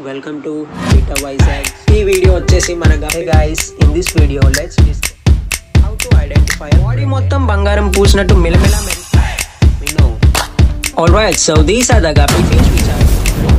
Welcome to beta Vizag ఈ video వచ్చేసి మన guys in this video let's how to identify body మొత్తం బంగారం పూసినట్టు మిలమిల all right so these are the guppy fish which are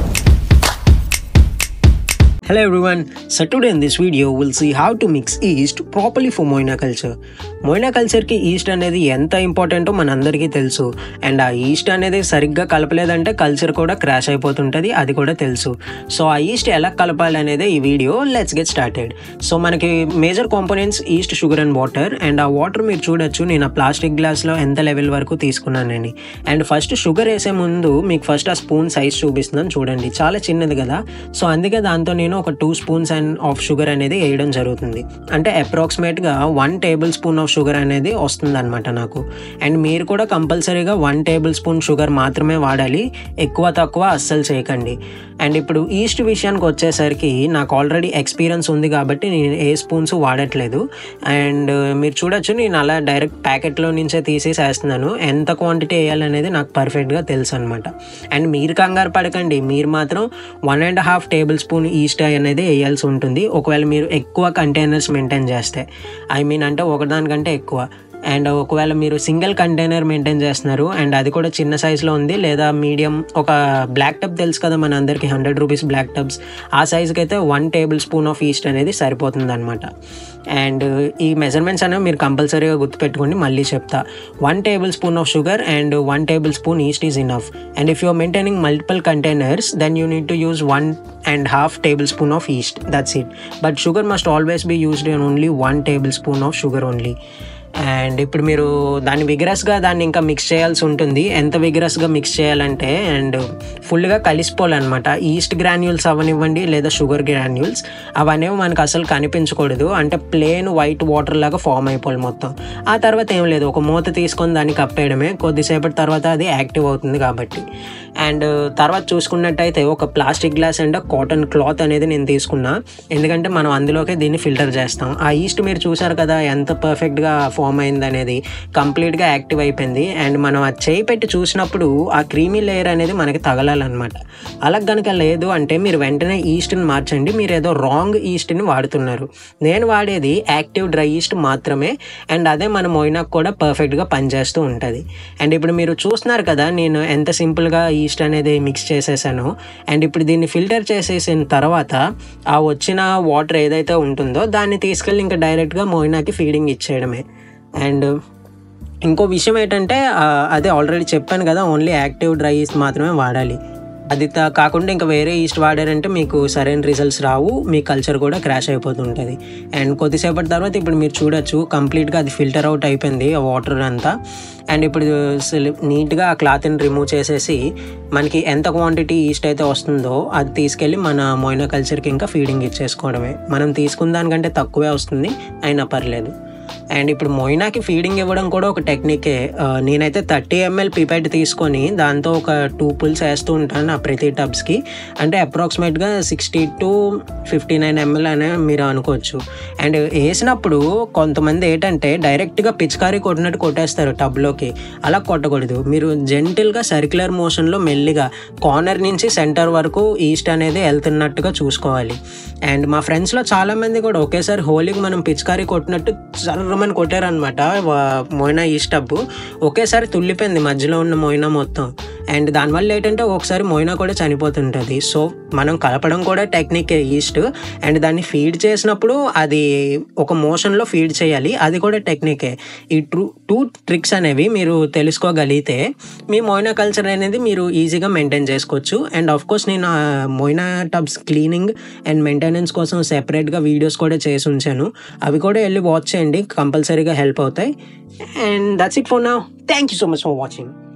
Hello everyone. So today in this video we'll see how to mix yeast properly for Moina culture. Moina కల్చర్కి yeast అనేది ఎంత ఇంపార్టెంటో మనందరికీ తెలుసు అండ్ ఆ ఈస్ట్ అనేది సరిగ్గా కలపలేదంటే culture కూడా క్రాష్ అయిపోతుంటుంది అది కూడా తెలుసు సో ఆ ఈస్ట్ ఎలా కలపాలి అనేది ఈ video let's get started so మనకి major components yeast sugar and water and ఆ వాటర్ మీరు చూడొచ్చు నేను ఆ ప్లాస్టిక్ గ్లాస్లో ఎంత లెవెల్ వరకు తీసుకున్నానని అండ్ ఫస్ట్ షుగర్ వేసే ముందు మీకు ఫస్ట్ ఆ స్పూన్ సైజ్ చూపిస్తున్నాను చూడండి చాలా చిన్నది కదా సో అందుకే దాంతో నేను ఒక two spoons and of sugar అనేది వేయడం జరుగుతుంది అంటే అప్రాక్సిమేట్గా one tablespoon of sugar అనేది వస్తుంది అనమాట నాకు అండ్ మీరు కూడా కంపల్సరీగా వన్ టేబుల్ స్పూన్ షుగర్ మాత్రమే వాడాలి ఎక్కువ తక్కువ అస్సలు చేయకండి అండ్ ఇప్పుడు ఈస్ట్ విషయానికి వచ్చేసరికి నాకు ఆల్రెడీ ఎక్స్పీరియన్స్ ఉంది కాబట్టి నేను ఏ స్పూన్స్ వాడట్లేదు అండ్ మీరు చూడొచ్చు నేను అలా డైరెక్ట్ ప్యాకెట్లో నుంచే తీసేసి వేస్తున్నాను ఎంత క్వాంటిటీ వేయాలనేది నాకు పర్ఫెక్ట్గా తెలుసు అనమాట అండ్ మీరు కంగారు పడకండి మీరు మాత్రం one and half tablespoon yeast అనేది వేయాల్సి ఉంటుంది ఒకవేళ మీరు ఎక్కువ కంటైనర్స్ మెయింటైన్ చేస్తే ఐ మీన్ అంటే ఒకదానికంటే ఎక్కువ అండ్ ఒకవేళ మీరు సింగిల్ కంటైనర్ మెయింటైన్ చేస్తున్నారు అండ్ అది కూడా చిన్న సైజులో ఉంది లేదా మీడియం ఒక బ్లాక్ టబ్ తెలుసు కదా మన అందరికి హండ్రెడ్ రూపీస్ బ్లాక్ టబ్స్ ఆ సైజుకి అయితే one tablespoon of yeast అనేది సరిపోతుంది అనమాట అండ్ ఈ మెజర్మెంట్స్ అనేవి మీరు కంపల్సరీగా గుర్తుపెట్టుకోండి మళ్ళీ చెప్తా one tablespoon of sugar and one tablespoon yeast is enough and if you're maintaining multiple containers then you need to use one and half tablespoon of yeast that's it but sugar must always be used in only one tablespoon of sugar only and ఇప్పుడు మీరు దాన్ని విగరస్గా దాన్ని ఇంకా mix చేయాల్సి ఉంటుంది ఎంత విగరస్గా mix చేయాలంటే and ఫుల్గా కలిసిపోవాలన్నమాట ఈస్ట్ గ్రాన్యూల్స్ అవనివ్వండి లేదా షుగర్ గ్రాన్యూల్స్ అవనేవి మనకు అసలు కనిపించకూడదు అంటే ప్లేన్ వైట్ వాటర్ లాగా ఫామ్ అయిపోవాలి మొత్తం ఆ తర్వాత ఏం లేదు ఒక మూత తీసుకొని దాన్ని కప్పేయడమే కొద్దిసేపటి తర్వాత అది యాక్టివ్ అవుతుంది కాబట్టి అండ్ తర్వాత చూసుకున్నట్టయితే ఒక plastic glass and cotton cloth అనేది నేను తీసుకున్నా ఎందుకంటే మనం అందులోకే దీన్ని ఫిల్టర్ చేస్తాం ఆ ఈస్ట్ మీరు చూసారు కదా ఎంత పర్ఫెక్ట్గా ఫామ్ అయింది అనేది కంప్లీట్గా యాక్టివ్ అయిపోయింది అండ్ మనం ఆ చేయి పెట్టి చూసినప్పుడు ఆ క్రీమీ లేయర్ అనేది మనకి తగలాలన్నమాట అలా కనుక లేదు అంటే మీరు వెంటనే ఈస్ట్ని మార్చండి మీరు ఏదో రాంగ్ ఈస్ట్ని వాడుతున్నారు నేను వాడేది యాక్టివ్ డ్రై ఈస్ట్ మాత్రమే అండ్ అదే మన మొయినాకు కూడా పర్ఫెక్ట్గా పనిచేస్తూ ఉంటుంది అండ్ ఇప్పుడు మీరు చూస్తున్నారు కదా నేను ఎంత సింపుల్గా ఈస్ట్ అనేది మిక్స్ చేసేసాను అండ్ ఇప్పుడు దీన్ని ఫిల్టర్ చేసేసిన తర్వాత ఆ వచ్చిన వాటర్ ఏదైతే ఉంటుందో దాన్ని తీసుకెళ్ళి ఇంకా డైరెక్ట్గా మోయినాకి ఫీడింగ్ ఇచ్చేయడమే అండ్ ఇంకో విషయం ఏంటంటే ఆ, అదే ఆల్రెడీ చెప్పాను కదా ఓన్లీ యాక్టివ్ డ్రై ఈస్ట్ మాత్రమే వాడాలి అది తా- కాకుండా ఇంకా వేరే ఈస్ట్ వాడారంటే మీకు సరైన రిజల్ట్స్ రావు మీ కల్చర్ కూడా క్రాష్ అయిపోతుంటుంది అండ్ కొద్దిసేపటి తర్వాత ఇప్పుడు మీరు చూడొచ్చు కంప్లీట్గా అది ఫిల్టర్ అవుట్ అయిపోయింది ఆ వాటర్ అంతా అండ్ ఇప్పుడు నీట్గా ఆ క్లాత్ని రిమూవ్ చేసేసి మనకి ఎంత క్వాంటిటీ ఈస్ట్ అయితే వస్తుందో అది తీసుకెళ్ళి మన మోయినా కల్చర్కి ఇంకా ఫీడింగ్ ఇచ్చేసుకోవడమే మనం తీసుకున్న దానికంటే తక్కువే వస్తుంది అయినా పర్లేదు అండ్ ఇప్పుడు మొయినాకి ఫీడింగ్ ఇవ్వడం కూడా ఒక టెక్నికే ఆ, నేనైతే థర్టీ ఎంఎల్ పిపెట్ తీసుకొని దాంతో ఒక టూ పుల్స్ వేస్తూ ఉంటాను ఆ ప్రతి టబ్స్కి అంటే అప్రాక్సిమేట్గా sixty to fifty nine ML అనే మీరు అనుకోవచ్చు అండ్ వేసినప్పుడు కొంతమంది ఏంటంటే డైరెక్ట్గా పిచికారీ కొట్టినట్టు కొట్టేస్తారు టబ్లోకి అలా కొట్టకూడదు మీరు జెంటిల్గా సర్క్యులర్ మోషన్లో మెల్లిగా కార్నర్ నుంచి సెంటర్ వరకు ఈస్ట్ అనేది వెళ్తున్నట్టుగా చూసుకోవాలి అండ్ మా ఫ్రెండ్స్లో చాలామంది కూడా ఒకేసారి హోలీకి మనం పిచికారీ కొట్టినట్టు చర్రమని కొట్టారనమాట మోయినా ఈస్ట్ టబ్బు ఒకేసారి తుల్లిపోయింది మధ్యలో ఉన్న మోయినా మొత్తం అండ్ దానివల్ల ఏంటంటే ఒకసారి మోయినా కూడా చనిపోతుంటుంది సో మనం కలపడం కూడా టెక్నిక్ ఈస్ట్ అండ్ దాన్ని ఫీడ్ చేసినప్పుడు అది ఒక మోషన్లో ఫీడ్ చేయాలి అది కూడా టెక్నికే ఈ ట్రూ టూ ట్రిక్స్ అనేవి మీరు తెలుసుకోగలిగితే మీ మోయినా కల్చర్ అనేది మీరు ఈజీగా మెయింటైన్ చేసుకోవచ్చు అండ్ ఆఫ్ కోర్స్ నేను ఆ Moina tubs cleaning and maintenance కోసం సెపరేట్గా వీడియోస్ కూడా చేసి ఉంచాను అవి కూడా వెళ్ళి వాచ్ చేయండి కంపల్సరీగా హెల్ప్ అవుతాయి అండ్ దట్స్ ఇట్ ఫర్ నా thank you so much for watching